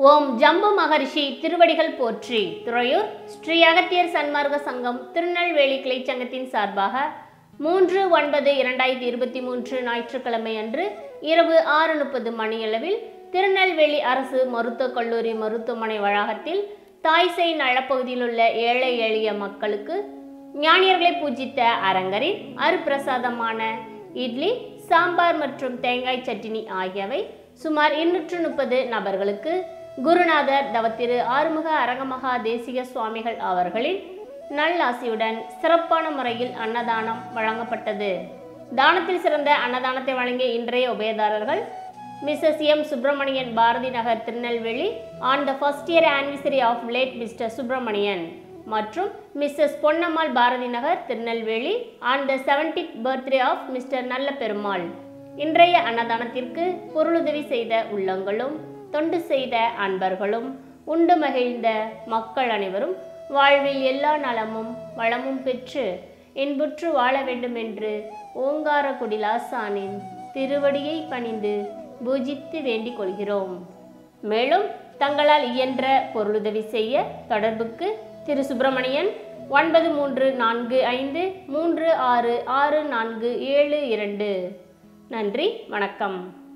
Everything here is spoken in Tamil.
ஓம் ஜம்பு மகரிஷி திருவடிகள் போற்றி துறையூர் ஸ்ரீ அகத்தியர் சன்மார்க்க சங்கம் திருநெல்வேலி கிளைச் சங்கத்தின் சார்பாக மூன்று ஒன்பது இரண்டாயிரத்தி இருபத்தி மூன்று ஞாயிற்றுக்கிழமை அன்று இரவு ஆறு முப்பது மணியளவில் திருநெல்வேலி அரசு மருத்துவக் கல்லூரி மருத்துவமனை வளாகத்தில் தாய்சை நலப்பகுதியில் உள்ள ஏழை எளிய மக்களுக்கு ஞானியர்களை பூஜித்த அரங்கரின் அருப்பிரசாதமான இட்லி சாம்பார் மற்றும் தேங்காய் சட்னி ஆகியவை சுமார் இருநூற்று முப்பது நபர்களுக்கு குருநாதர் தவத்திரு ஆறுமுக அரங்கமகா தேசிக சுவாமிகள் அவர்களின் நல்லாசியுடன் சிறப்பான முறையில் அன்னதானம் வழங்கப்பட்டது தானத்தில் சிறந்த அன்னதானத்தை வழங்கிய இன்றைய உபயதாரர்கள் Mrs M Subramanian Bharathi Nagar Tirunelveli on the first year anniversary of late Mr Subramanian மற்றும் Mrs Ponnammal Bharathi Nagar Tirunelveli on the seventieth birthday of Mr Nalla Perumal இன்றைய அன்னதானத்திற்கு பொருளுதவி செய்த உள்ளங்களும் தொண்டு செய்த அன்பர்களும் உண்டு மகிழ்ந்த மக்கள் அனைவரும் வாழ்வில் எல்லா நலமும் வளமும் பெற்று இன்புற்று வாழ வேண்டும் என்று ஓங்கார குடிலாசானின் திருவடியை பணிந்து பூஜித்து வேண்டிக் கொள்கிறோம் மேலும் தங்களால் இயன்ற பொருளுதவி செய்ய தொடர்புக்கு திரு சுப்பிரமணியன் ஒன்பது மூன்று நான்கு ஐந்து மூன்று ஆறு ஆறு நான்கு ஏழு இரண்டு நன்றி வணக்கம்